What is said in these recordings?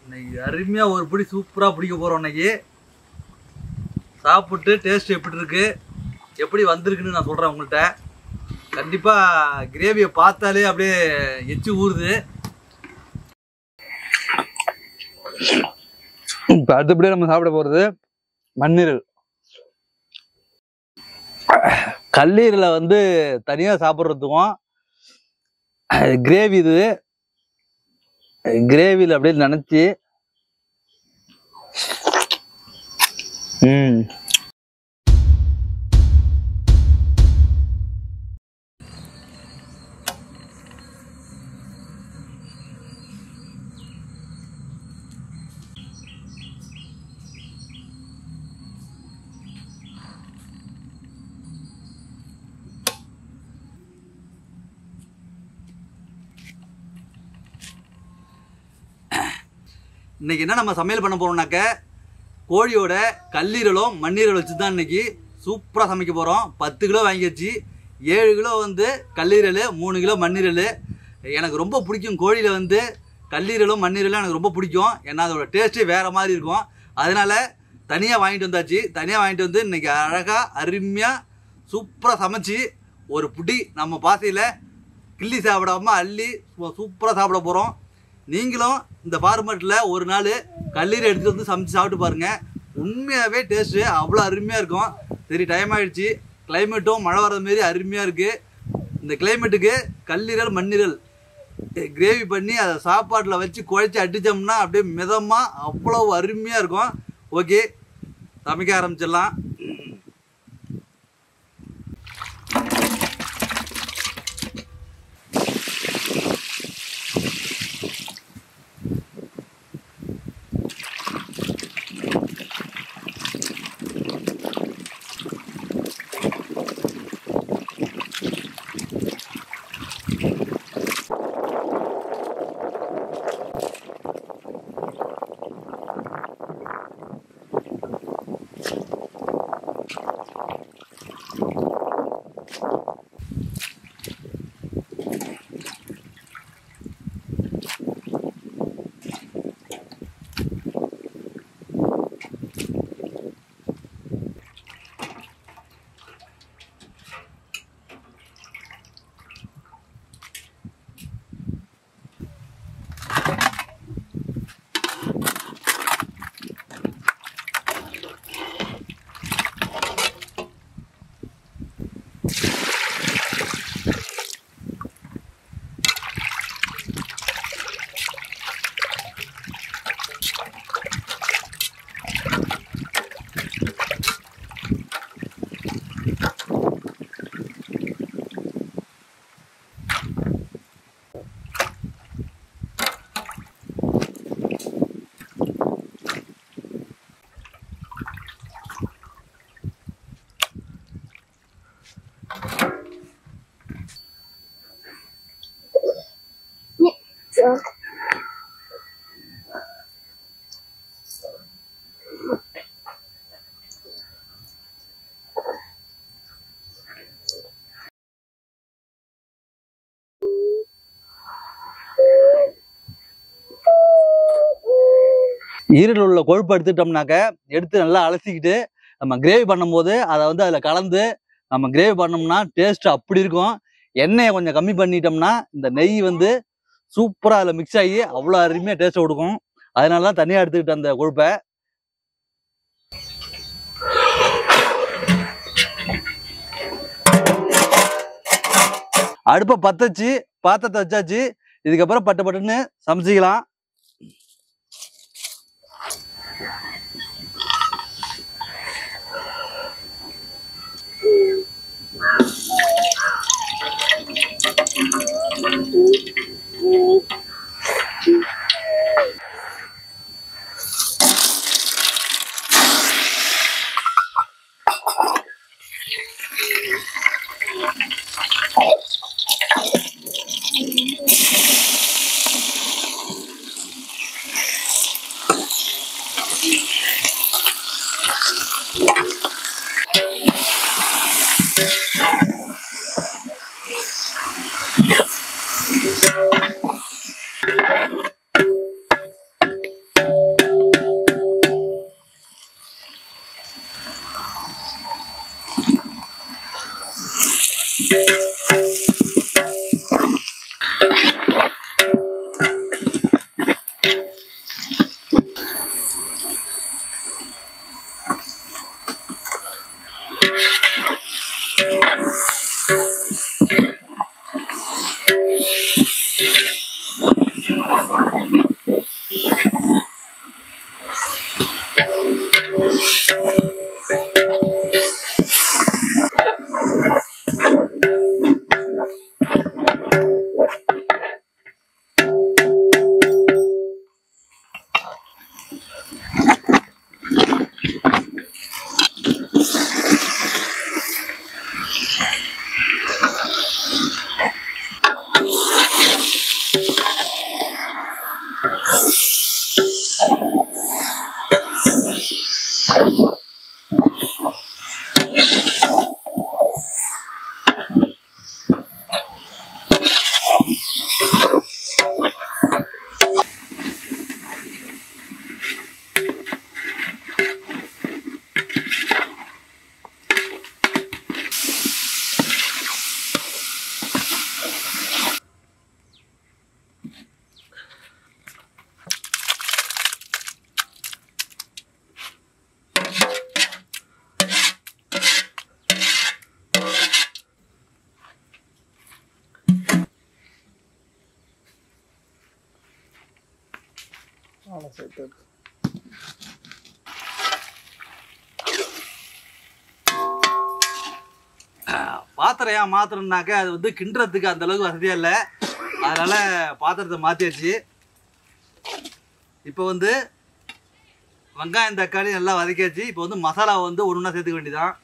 இன்னைக்கு அருமையா ஒரு பிடி சூப்பரா பிடிக்க போறோம் இன்னைக்கு சாப்பிட்டு டேஸ்ட் எப்படி இருக்கு எப்படி வந்திருக்குன்னு நான் சொல்றேன் உங்கள்கிட்ட கண்டிப்பா கிரேவியை பார்த்தாலே அப்படியே எச்சி ஊறுது இப்போ அடுத்தபடியாக நம்ம சாப்பிட போகிறது மண்ணீரல் கல்லீரலை வந்து தனியாக சாப்பிட்றதுக்கும் கிரேவி இது கிரேவியில் அப்படியே நினச்சி ம் இன்னைக்கு என்ன நம்ம சமையல் பண்ண போறோம்னாக்க கோழியோட கல்லீரலும் மண்ணீரல் வச்சு தான் இன்னைக்கு சூப்பராக சமைக்க போகிறோம் பத்து கிலோ வாங்கி வச்சு ஏழு கிலோ வந்து கல்லீரல் மூணு கிலோ மண்ணீரல் எனக்கு ரொம்ப பிடிக்கும் கோழியில் வந்து கல்லீரலும் மண்ணீரலும் எனக்கு ரொம்ப பிடிக்கும் ஏன்னா அதோட டேஸ்ட்டே வேறு மாதிரி இருக்கும் அதனால தனியாக வாங்கிட்டு வந்தாச்சு தனியாக வாங்கிட்டு வந்து இன்னைக்கு அழகாக அருமையாக சூப்பராக சமைச்சு ஒரு புடி நம்ம பாசையில் கிள்ளி சாப்பிடாம அள்ளி சூப்பராக சாப்பிட போகிறோம் நீங்களும் இந்த ஃபார்மேட்டில் ஒரு நாள் கல்லீரை எடுத்துட்டு வந்து சமைச்சு சாப்பிட்டு பாருங்க உண்மையாகவே டேஸ்ட்டு அவ்வளோ அருமையாக இருக்கும் சரி டைம் ஆயிடுச்சு கிளைமேட்டும் மழை வர்றது மாரி அருமையாக இருக்குது இந்த கிளைமேட்டுக்கு கல்லீரல் மண்ணீரல் கிரேவி பண்ணி அதை சாப்பாட்டில் வச்சு குழச்சி அடித்தோம்னா அப்படியே மிதமாக அவ்வளோ அருமையாக இருக்கும் ஓகே சமைக்க ஆரம்பிச்சிடலாம் ஈரல் உள்ள கொழுப்பு எடுத்துட்டோம்னாக்க எடுத்து நல்லா அலசிக்கிட்டு நம்ம கிரேவி பண்ணும்போது அதை வந்து அதில் கலந்து நம்ம கிரேவி பண்ணோம்னா டேஸ்ட் அப்படி இருக்கும் எண்ணெயை கொஞ்சம் கம்மி பண்ணிட்டோம்னா இந்த நெய் வந்து சூப்பராக அதில் மிக்ஸ் ஆகி அவ்வளோ அருமையாக டேஸ்ட் கொடுக்கும் அதனால தான் தனியாக எடுத்துக்கிட்ட அந்த கொழுப்பை அடுப்பை பற்ற வச்சு பாத்திரத்தை வச்சாச்சு இதுக்கப்புறம் பட்டு பட்டுன்னு சமைச்சிக்கலாம் அவ்வளோ சேர்த்து பாத்திரம் ஏன் மாத்திரம்னாக்க அது வந்து கிண்டுறதுக்கு அந்த அளவுக்கு வசதியா இல்லை அதனால பாத்திரத்தை மாத்தியாச்சு இப்போ வந்து வெங்காயம் தக்காளி நல்லா வதக்கியாச்சு இப்போ வந்து மசாலா வந்து ஒன்று ஒன்றா சேர்த்துக்க வேண்டியதான்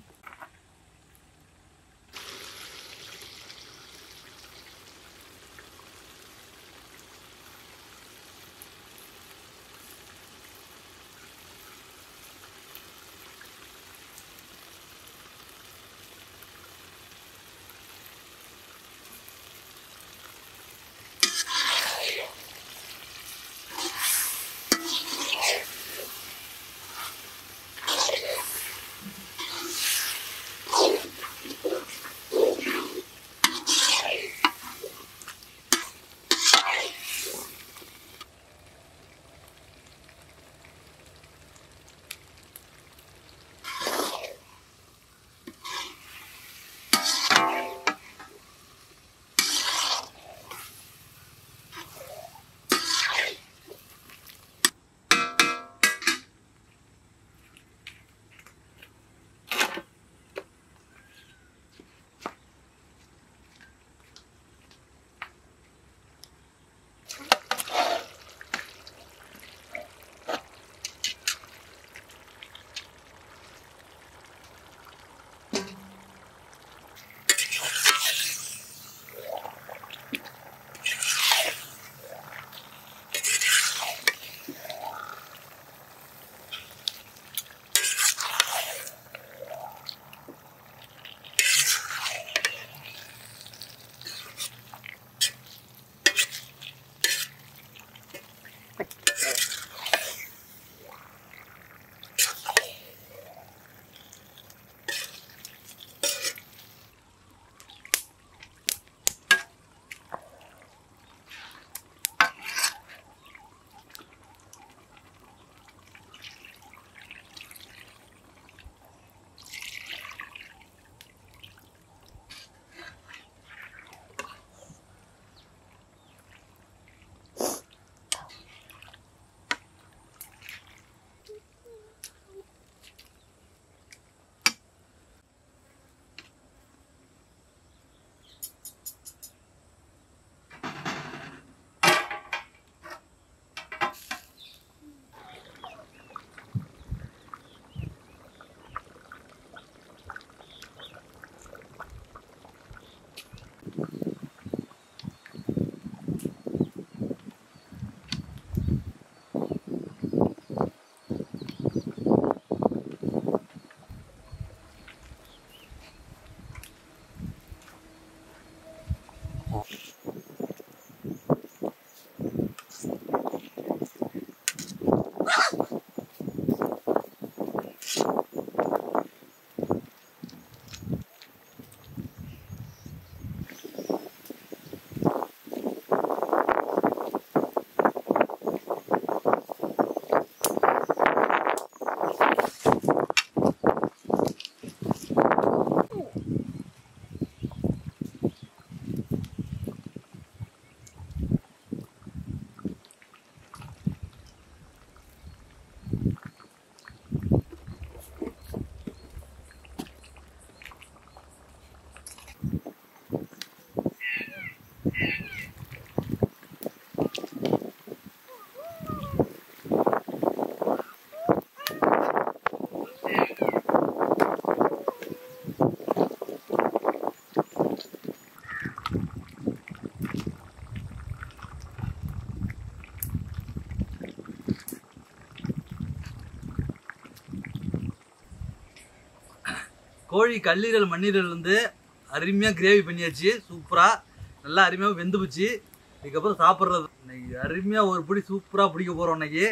கோழி கல்லீரல் மண்ணீரல் வந்து அருமையாக கிரேவி பண்ணியாச்சு சூப்பராக நல்லா அருமையாக வெந்து போச்சு இதுக்கப்புறம் சாப்பிட்றது இன்னைக்கு அருமையாக ஒரு பிடி சூப்பராக பிடிக்க போகிறோம் இன்னைக்கு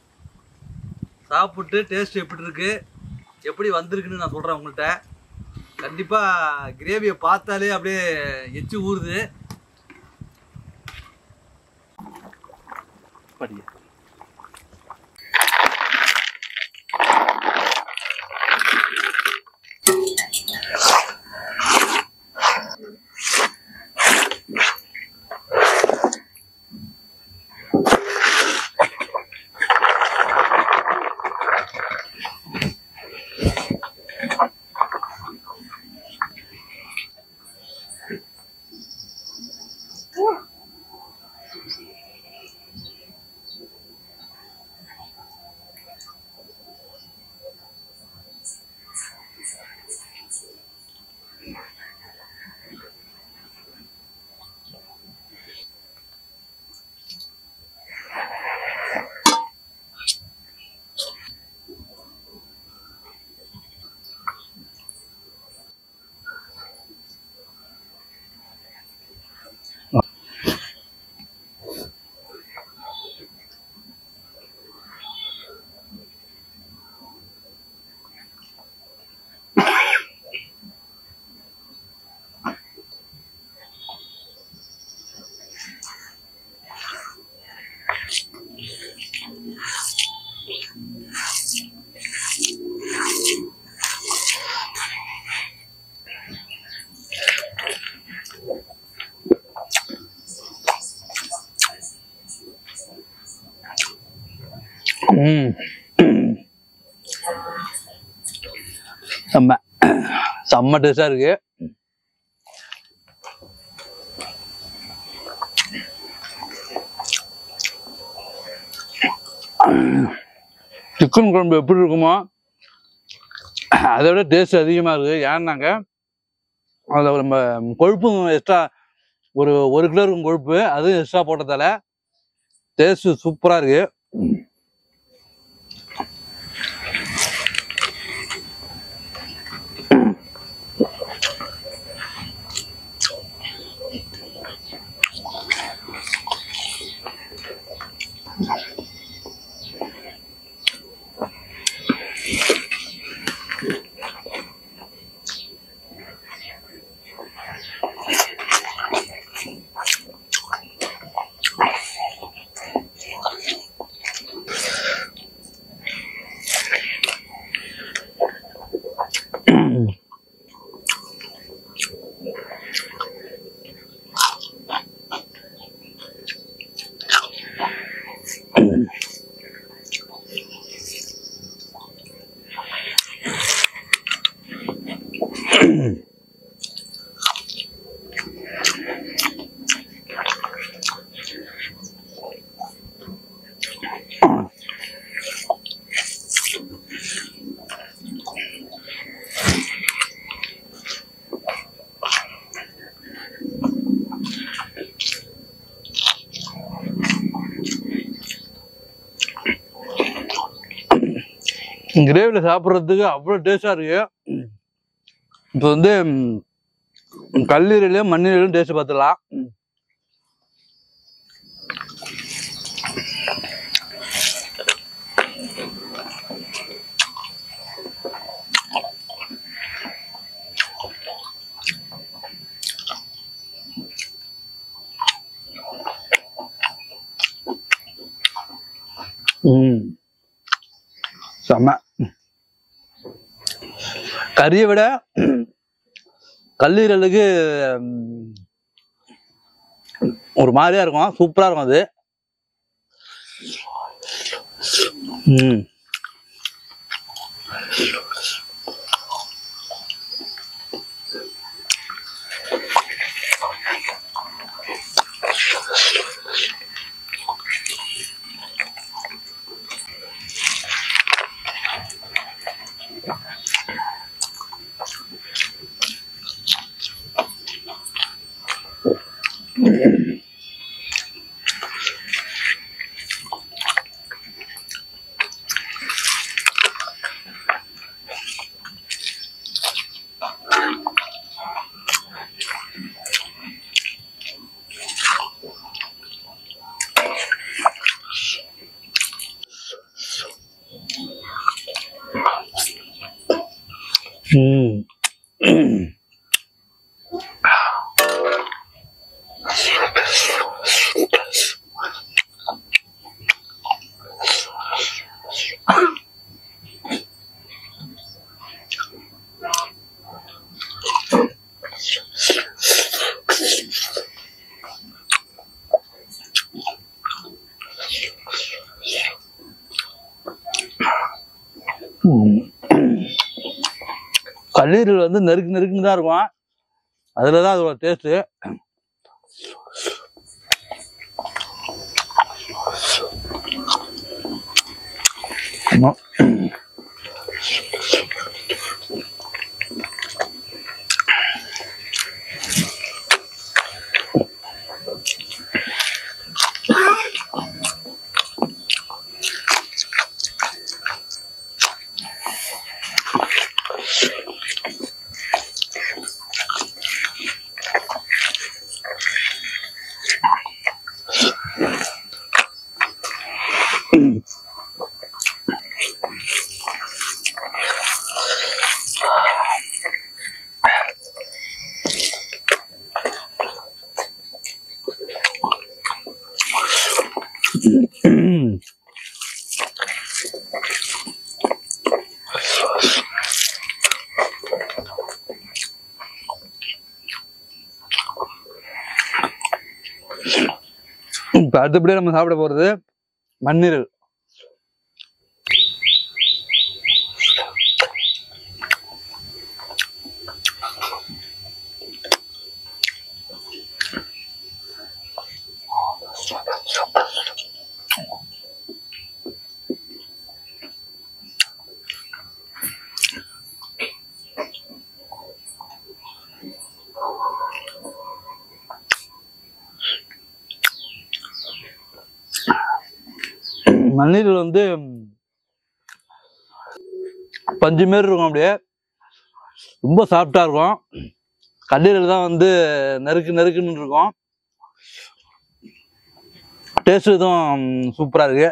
சாப்பிட்டு டேஸ்ட் எப்படி இருக்கு எப்படி வந்திருக்குன்னு நான் சொல்கிறேன் உங்கள்கிட்ட கண்டிப்பாக கிரேவியை பார்த்தாலே அப்படியே எச்சு ஊறுது படிய ம். செம்ம செம்ம டேஸ்டா இருக்கு சிக்கன் குழம்பு எப்படி இருக்குமோ அதை விட டேஸ்ட் அதிகமாக இருக்குது ஏன்னாங்க அதில் நம்ம கொழுப்பும் எக்ஸ்ட்ரா ஒரு ஒரு கிலோ இருக்கும் கொழுப்பு அதுவும் எக்ஸ்ட்ரா போட்டதால டேஸ்ட் சூப்பராக இருக்கு கிரேவியில் சாப்பிட்றதுக்கு அவ்வளோ டேஸ்டாக இருக்கு இப்போ வந்து ம், கல்லீரலையும் மண்ணீரலையும் டேஸ்ட் பார்த்துடலாம் ம் செம்ம கறியை விட கல்லீரலுக்கு ம், ஒரு மாதிரியா இருக்கும் சூப்பரா இருக்கும் அது ம் ம் கல்லீரல் வந்து நெருக்கு நெருக்குன்னு தான் இருக்கும் அதில் தான் அதோட டேஸ்ட்டு இப்போ அடுத்தபடியாக நம்ம சாப்பிட போகிறது மண்ணீரல் மண்ணீரல் வந்து பஞ்சு மாரி இருக்கும் அப்படியே ரொம்ப சாஃப்டா இருக்கும் கல்லீரல் தான் வந்து நறுக்கு நறுக்குன்னு இருக்கும் டேஸ்ட் இதுவும் சூப்பரா இருக்கு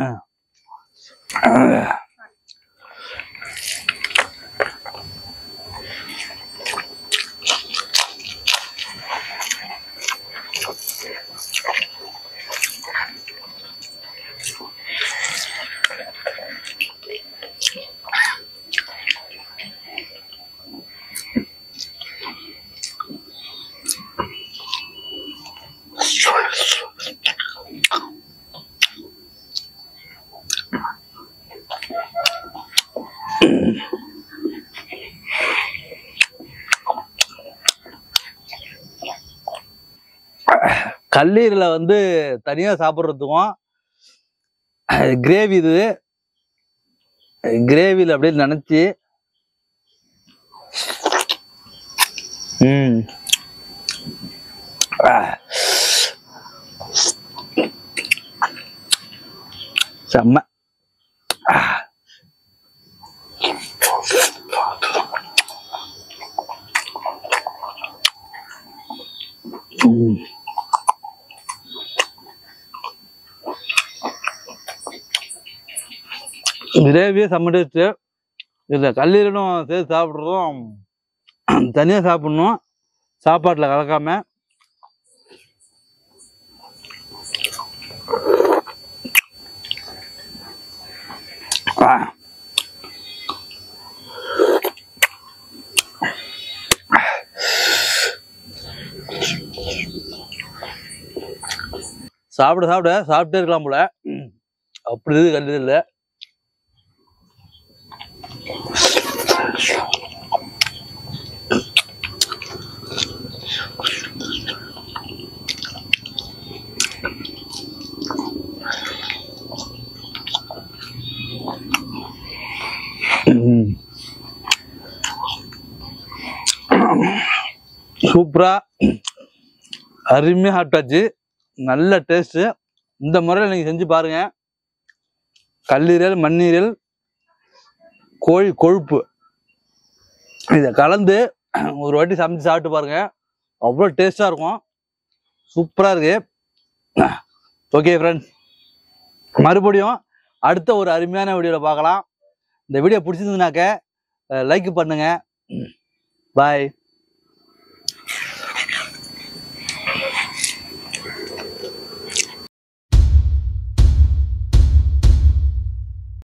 கல்லீரலை வந்து தனியா சாப்பிட்றதுக்கும் கிரேவி இது கிரேவியில் அப்படியே நினைச்சு ம் ஆ. செம்ம ஆ. ம். கிரேவியே செம்ம டேஸ்ட்டு இதில் கல்லீரலும் சேர்த்து சாப்பிட்றதும் தனியாக சாப்பிட்ணும் சாப்பாட்டில் கலக்காம ஆ. சாப்பிட சாப்பிட சாப்பிட்டே இருக்கலாம் போல அப்படி இது கல்லீரல் ம். சூப்பரா அருமையா சாப்பிட்டாச்சு நல்ல டேஸ்ட் இந்த முறையில் நீங்க செஞ்சு பாருங்க கல்லீரல் மண்ணீரல் கோழி கொழுப்பு இதை கலந்து ஒரு வாட்டி சமைச்சு சாப்பிட்டு பாருங்க அவ்வளோ டேஸ்டா இருக்கும் சூப்பரா இருக்கு ஓகே ஃப்ரெண்ட்ஸ் மறுபடியும் அடுத்த ஒரு அருமையான வீடியோவில் பார்க்கலாம் இந்த வீடியோ பிடிச்சிருந்ததுனாக்க லைக் பண்ணுங்க பாய்